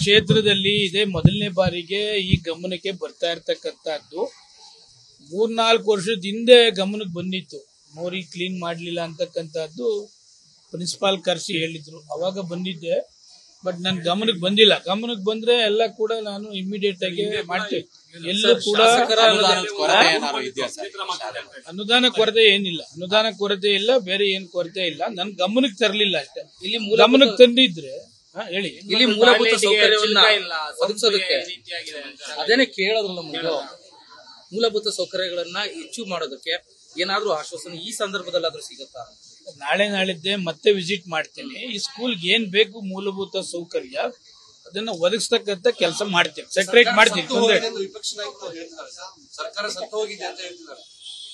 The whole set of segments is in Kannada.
ಕ್ಷೇತ್ರದಲ್ಲಿ ಇದೇ ಮೊದಲನೇ ಬಾರಿಗೆ ಈ ಗಮನಕ್ಕೆ ಬರ್ತಾ ಇರ್ತಕ್ಕಂಥದ್ದು ಮೂರ್ನಾಲ್ಕು ವರ್ಷದ ಹಿಂದೆ ಗಮನಕ್ಕೆ ಬಂದಿತ್ತು ಮೋರಿ ಕ್ಲೀನ್ ಮಾಡಲಿಲ್ಲ ಅಂತಕ್ಕಂಥದ್ದು ಪ್ರಿನ್ಸಿಪಾಲ್ ಕರೆಸಿ ಹೇಳಿದ್ರು ಅವಾಗ ಬಂದಿದ್ದೆ ಬಟ್ ನನ್ ಗಮನಕ್ಕೆ ಬಂದಿಲ್ಲ ಗಮನಕ್ಕೆ ಬಂದ್ರೆ ಎಲ್ಲ ಕೂಡ ನಾನು ಇಮಿಡಿಯೇಟ್ ಆಗಿ ಮಾಡ್ತೇನೆ ಎಲ್ಲೂ ಕೂಡ ಅನುದಾನದ ಕೊರತೆ ಏನಾದ್ರು ಇದೆಯಾ ಸರ್ ಅನುದಾನ ಕೊರತೆ ಏನಿಲ್ಲ ಅನುದಾನ ಕೊರತೆ ಇಲ್ಲ ಬೇರೆ ಏನ್ ಕೊರತೆ ಇಲ್ಲ ನನ್ ಗಮನಕ್ಕೆ ತರಲಿಲ್ಲ ಅಷ್ಟೇ ಇಲ್ಲಿ ಗಮನಕ್ಕೆ ತಂದಿದ್ರೆ ಹಾ, ಹೇಳಿ ಇಲ್ಲಿ ಮೂಲಭೂತ ಸೌಕರ್ಯವನ್ನ ಒದಗಿಸೋದಕ್ಕೆ ಅದೇನೆ ಕೇಳೋದ್ರಲ್ಲ ಮೊದಲು ಮೂಲಭೂತ ಸೌಕರ್ಯಗಳನ್ನ ಹೆಚ್ಚು ಮಾಡೋದಕ್ಕೆ ಏನಾದ್ರೂ ಆಶ್ವಾಸನೆ ಈ ಸಂದರ್ಭದಲ್ಲಾದ್ರೂ ಸಿಗುತ್ತಾ ನಾಳೆ ನಾಳಿದ್ದೆ ಮತ್ತೆ ವಿಸಿಟ್ ಮಾಡ್ತೀನಿ ಈ ಸ್ಕೂಲ್ಗೆ ಏನ್ ಬೇಕು ಮೂಲಭೂತ ಸೌಕರ್ಯ ಅದನ್ನ ಒದಗಿಸ್ತಕ್ಕಂತ ಕೆಲಸ ಮಾಡ್ತೀನಿ ಸೆಕ್ರೆಟ್ ಮಾಡ್ತೀನಿ ತೊಂದ್ರೆ ಇಲ್ಲ. ವಿಪಕ್ಷ ನಾಯಕರು ಹೇಳ್ತಿದ್ದಾರೆ ಸರ್. ಸರ್ಕಾರ ಸತ್ತು ಹೋಗಿದೆ ಅಂತ ಹೇಳ್ತಿದ್ದಾರೆ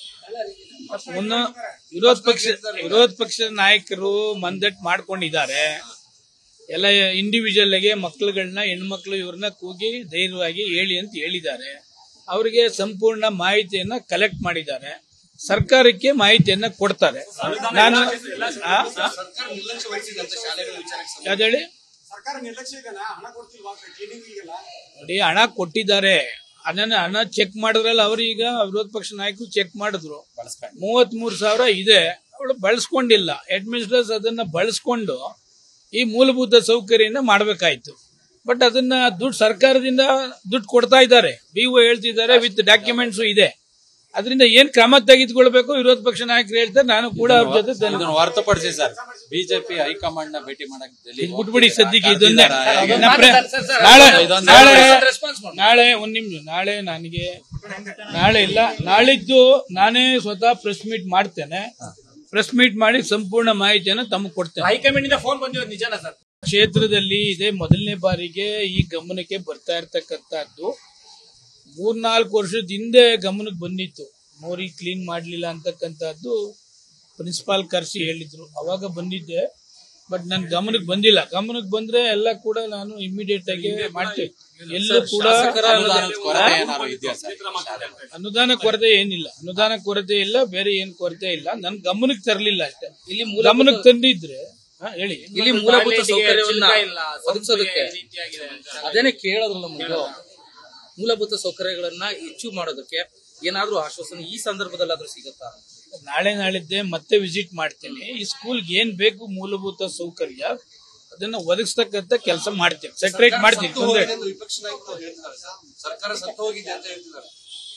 ಮುನ್ನ ವಿರೋಧ ಪಕ್ಷ ವಿರೋಧ ಪಕ್ಷದ ನಾಯಕರು ಮಂದಟ್ ಮಾಡ್ಕೊಂಡಿದ್ದಾರೆ ಎಲ್ಲ ಇಂಡಿವಿಜುವಲ್ ಆಗಿ ಮಕ್ಕಳುಗಳನ್ನ ಹೆಣ್ಮಕ್ಳು ಇವ್ರನ್ನ ಕೂಗಿ ಧೈರ್ಯವಾಗಿ ಹೇಳಿ ಅಂತ ಹೇಳಿದ್ದಾರೆ ಅವರಿಗೆ ಸಂಪೂರ್ಣ ಮಾಹಿತಿಯನ್ನ ಕಲೆಕ್ಟ್ ಮಾಡಿದ್ದಾರೆ ಸರ್ಕಾರಕ್ಕೆ ಮಾಹಿತಿಯನ್ನ ಕೊಡ್ತಾರೆ ನಾನು ಆ? ಸರ್ಕಾರ ನಿರ್ಲಕ್ಷ್ಯ ವಹಿಸಿದೆ ಅಂತ ಶಾಲೆಗಳ ವಿಚಾರಕ್ಕೆ ಸಂಬಂಧ ಯಾವ್ದು ಹೇಳಿ ಸರ್ಕಾರ ನಿರ್ಲಕ್ಷ್ಯಕ್ಕನ ಹಣ ಕೊಡ್ತಿಲ್ವಾ ಕ್ಲೀನಿಂಗಿಗೆಲ್ಲ ನೋಡಿ ಹಣ ಕೊಟ್ಟಿದ್ದಾರೆ ಅದನ್ನ ಹಣ ಚೆಕ್ ಮಾಡಿದ್ರಲ್ಲ ಅವ್ರು ಈಗ ವಿರೋಧ ಪಕ್ಷ ನಾಯಕರು ಚೆಕ್ ಮಾಡಿದ್ರು ಬಳಸ್ಕೊಂಡು ಮೂವತ್ತ್ ಮೂರು ಸಾವಿರ ಇದೆ ಅವಳು ಬಳಸ್ಕೊಂಡಿಲ್ಲ ಅಡ್ಮಿನಿಸ್ಟ್ರೇಟರ್ಸ್ ಅದನ್ನ ಬಳಸ್ಕೊಂಡು ಈ ಮೂಲಭೂತ ಸೌಕರ್ಯನ ಮಾಡಬೇಕಾಯ್ತು ಬಟ್ ಅದನ್ನ ದುಡ್ಡು ಸರ್ಕಾರದಿಂದ ದುಡ್ಡು ಕೊಡ್ತಾ ಇದ್ದಾರೆ ಬಿ ಒ ಹೇಳ್ತಿದ್ದಾರೆ ವಿತ್ ಡಾಕ್ಯುಮೆಂಟ್ಸ್ ಇದೆ ಅದರಿಂದ ಏನ್ ಕ್ರಮ ತೆಗೆದುಕೊಳ್ಬೇಕು ವಿರೋಧ ಪಕ್ಷ ನಾಯಕರು ಹೇಳ್ತಾರೆ ನಾನು ಕೂಡ ಅವ್ರ ಜೊತೆ ಧನ್ಯ- ಇದನ್ನು ಹೊರತುಪಡಿಸಿ ಸರ್ ಬಿಜೆಪಿ ಹೈಕಮಾಂಡ್ ನ ಭೇಟಿ ಮಾಡಕ್ ಡೆಲ್ಲಿ ಇದು ಬಿಟ್ಬಿಡಿ ಸದ್ಯಕ್ಕೆ ಇದನ್ನೇ ಕರ್ದಿದ್ದಾರೆ. ಇನ್ನ ಪ್ರ- ನಾಳೆ ಇದೊಂದು ನಾಳೆ ರೆಸ್ಪಾನ್ಸ್ ಮಾಡಿ ನಾಳೆ ಒಂದ್ ನಿಮಿಷ ನಾಳೆ ನನಗೆ ನಾಳೆ ಇಲ್ಲ ನಾಳಿದ್ದು ನಾನೇ ಸ್ವತಃ ಪ್ರೆಸ್ ಮೀಟ್ ಮಾಡ್ತೇನೆ ಪ್ರೆಸ್ ಮೀಟ್ ಮಾಡಿ ಸಂಪೂರ್ಣ ಮಾಹಿತಿಯನ್ನು ತಮಗೆ ಕೊಡ್ತೇನೆ ಹೈಕಮಾಂಡ್ ಇಂದ ಫೋನ್ ಬಂದಿರೋದು ನಿಜಾನ ಸರ್ ಕ್ಷೇತ್ರದಲ್ಲಿ ಇದೇ ಮೊದಲನೇ ಬಾರಿಗೆ ಈ ಗಮನಕ್ಕೆ ಬರ್ತಾ ಇರ್ತಕ್ಕಂಥದ್ದು ಮೂರ್ನಾಲ್ಕು ವರ್ಷದ ಹಿಂದೆ ಗಮನಕ್ಕೆ ಬಂದಿತ್ತು ಮೋರಿ ಕ್ಲೀನ್ ಮಾಡಲಿಲ್ಲ ಅಂತಕ್ಕಂಥದ್ದು ಪ್ರಿನ್ಸಿಪಾಲ್ ಕರೆಸಿ ಹೇಳಿದ್ರು ಅವಾಗ ಬಂದಿದ್ದೆ ಬಟ್ ನನ್ ಗಮನಕ್ಕೆ ಬಂದಿಲ್ಲ ಗಮನಕ್ಕೆ ಬಂದ್ರೆ ಎಲ್ಲ ಕೂಡ ನಾನು ಇಮಿಡಿಯೇಟ್ ಆಗಿ ಮಾಡ್ತೇನೆ ಎಲ್ಲೂ ಕೂಡ ಅನುದಾನದ ಕೊರತೆ ಏನಾದ್ರು ಇದೆಯಾ ಸರ್ ಅನುದಾನ ಕೊರತೆ ಏನಿಲ್ಲ ಅನುದಾನ ಕೊರತೆ ಇಲ್ಲ ಬೇರೆ ಏನ್ ಕೊರತೆ ಇಲ್ಲ ನನ್ ಗಮನಕ್ಕೆ ತರಲಿಲ್ಲ ಅಷ್ಟೇ ಇಲ್ಲಿ ಗಮನಕ್ಕೆ ತಂದಿದ್ರೆ ಹಾ, ಹೇಳಿ ಇಲ್ಲಿ ಮೂಲಭೂತ ಸೌಕರ್ಯವನ್ನ ಒದಗಿಸೋದಕ್ಕೆ ಅದೇನೆ ಕೇಳೋದ್ರಲ್ಲ ಮೊದಲು ಮೂಲಭೂತ ಸೌಕರ್ಯಗಳನ್ನ ಹೆಚ್ಚು ಮಾಡೋದಕ್ಕೆ ಏನಾದ್ರೂ ಆಶ್ವಾಸನೆ ಈ ಸಂದರ್ಭದಲ್ಲಾದ್ರೂ ಸಿಗುತ್ತಾ ನಾಳೆ ನಾಳಿದ್ದೆ ಮತ್ತೆ ವಿಸಿಟ್ ಮಾಡ್ತೀನಿ ಈ ಸ್ಕೂಲ್ಗೆ ಏನ್ ಬೇಕು ಮೂಲಭೂತ ಸೌಕರ್ಯ ಅದನ್ನ ಒದಗಿಸ್ತಕ್ಕಂತ ಕೆಲಸ ಮಾಡ್ತೀನಿ ಸೆಕ್ರೆಟ್ ಮಾಡ್ತೀನಿ ಸತ್ತು ತೊಂದ್ರೆ ಹೋಗಿದೆ ಎಂದು ವಿಪಕ್ಷ ನಾಯಕರು ಹೇಳ್ತಿದ್ದಾರೆ ಸರ್. ಸರ್ಕಾರ ಸತ್ತು ಹೋಗಿದೆ ಅಂತ ಹೇಳ್ತಿದ್ದಾರೆ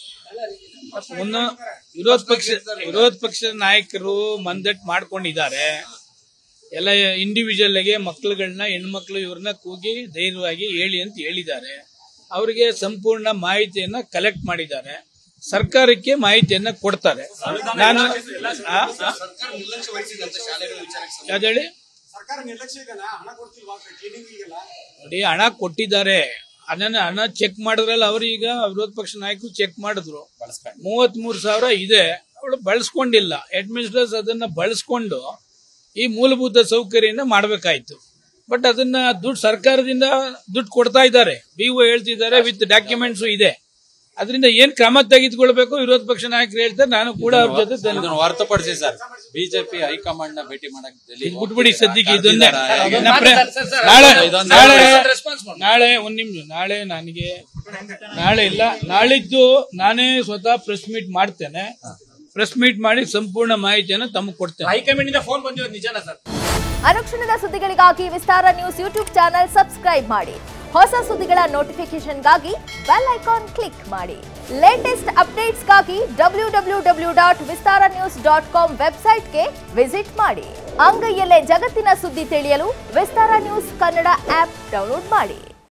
ಮುನ್ನ ವಿರೋಧ ಪಕ್ಷ ವಿರೋಧ ಪಕ್ಷದ ನಾಯಕರು ಮಂದಟ್ ಮಾಡ್ಕೊಂಡಿದ್ದಾರೆ ಎಲ್ಲ ಇಂಡಿವಿಜುವಲ್ ಆಗಿ ಮಕ್ಕಳುಗಳನ್ನ ಹೆಣ್ಮಕ್ಳು ಇವ್ರನ್ನ ಕೂಗಿ ಧೈರ್ಯವಾಗಿ ಹೇಳಿ ಅಂತ ಹೇಳಿದ್ದಾರೆ ಅವರಿಗೆ ಸಂಪೂರ್ಣ ಮಾಹಿತಿಯನ್ನ ಕಲೆಕ್ಟ್ ಮಾಡಿದ್ದಾರೆ ಸರ್ಕಾರಕ್ಕೆ ಮಾಹಿತಿಯನ್ನ ಕೊಡ್ತಾರೆ ನಾನು ಆ? ಸರ್ಕಾರ ನಿರ್ಲಕ್ಷ್ಯ ವಹಿಸಿದೆ ಅಂತ ಶಾಲೆಗಳ ವಿಚಾರಕ್ಕೆ ಸಂಬಂಧ ಯಾವ್ದು ಹೇಳಿ ಸರ್ಕಾರ ನಿರ್ಲಕ್ಷ್ಯಕ್ಕನ ಹಣ ಕೊಡ್ತಿಲ್ವಾ ಕ್ಲೀನಿಂಗಿಗೆಲ್ಲ ನೋಡಿ ಹಣ ಕೊಟ್ಟಿದ್ದಾರೆ ಅದನ್ನ ಹಣ ಚೆಕ್ ಮಾಡಿದ್ರಲ್ಲ ಅವ್ರು ಈಗ ವಿರೋಧ ಪಕ್ಷ ನಾಯಕರು ಚೆಕ್ ಮಾಡಿದ್ರು ಬಳಸ್ಕೊಂಡು ಮೂವತ್ತ್ ಮೂರು ಸಾವಿರ ಇದೆ ಅವಳು ಬಳಸ್ಕೊಂಡಿಲ್ಲ ಅಡ್ಮಿನಿಸ್ಟ್ರೇಟರ್ಸ್ ಅದನ್ನ ಬಳಸ್ಕೊಂಡು ಈ ಮೂಲಭೂತ ಸೌಕರ್ಯನ ಮಾಡಬೇಕಾಯ್ತು ಬಟ್ ಅದನ್ನ ದುಡ್ಡು ಸರ್ಕಾರದಿಂದ ದುಡ್ಡು ಕೊಡ್ತಾ ಇದ್ದಾರೆ ಬಿ ಒ ಹೇಳ್ತಿದ್ದಾರೆ ವಿತ್ ಡಾಕ್ಯುಮೆಂಟ್ಸ್ ಇದೆ ಅದರಿಂದ ಏನ್ ಕ್ರಮ ತೆಗೆದುಕೊಳ್ಬೇಕು ವಿರೋಧ ಪಕ್ಷ ನಾಯಕರು ಹೇಳ್ತಾರೆ ನಾನು ಕೂಡ ಅವ್ರ ಜೊತೆ ಧನ್ಯ- ಇದನ್ನು ಹೊರತುಪಡಿಸಿ ಸರ್ ಬಿಜೆಪಿ ಹೈಕಮಾಂಡ್ ನ ಭೇಟಿ ಮಾಡಕ್ ಡೆಲ್ಲಿ ಇದು ಬಿಟ್ಬಿಡಿ ಸದ್ಯಕ್ಕೆ ಇದನ್ನೇ ಕರ್ದಿದ್ದಾರೆ. ಇನ್ನ ಪ್ರ- ನಾಳೆ ಇದೊಂದು ನಾಳೆ ರೆಸ್ಪಾನ್ಸ್ ಮಾಡಿ ನಾಳೆ ಒಂದ್ ನಿಮಿಷ ನಾಳೆ ನನಗೆ ನಾಳೆ ಇಲ್ಲ ನಾಳಿದ್ದು ನಾನೇ ಸ್ವತಃ ಪ್ರೆಸ್ ಮೀಟ್ ಮಾಡ್ತೇನೆ ಪ್ರೆಸ್ ಮೀಟ್ ಮಾಡಿ ಸಂಪೂರ್ಣ ಮಾಹಿತಿಯನ್ನು ತಮಗೆ ಕೊಡ್ತೇನೆ ಹೈಕಮಾಂಡ್ ಇಂದ ಫೋನ್ ಬಂದಿರೋದು ನಿಜಾನ ಸರ್ ಅನುಕ್ಷಣದ ಸುದ್ದಿಗಳಿಗಾಗಿ Vistara news YouTube channel subscribe ಮಾಡಿ ಹೊಸ ಸುದ್ದಿಗಳ ನೋಟಿಫಿಕೇಶನ್ಗಾಗಿ ಬೆಲ್ ಐಕಾನ್ ಕ್ಲಿಕ್ ಮಾಡಿ ಲೇಟೆಸ್ಟ್ ಅಪ್ಡೇಟ್ಸ್ಗಾಗಿ W W W dot Vistara news dot com ವೆಬ್ಸೈಟ್ಗೆ ವಿಸಿಟ್ ಮಾಡಿ ಅಂಗೈಯಲ್ಲೇ ಜಗತ್ತಿನ ಸುದ್ದಿ ತಿಳಿಯಲು Vistara news Kannada app download ಮಾಡಿ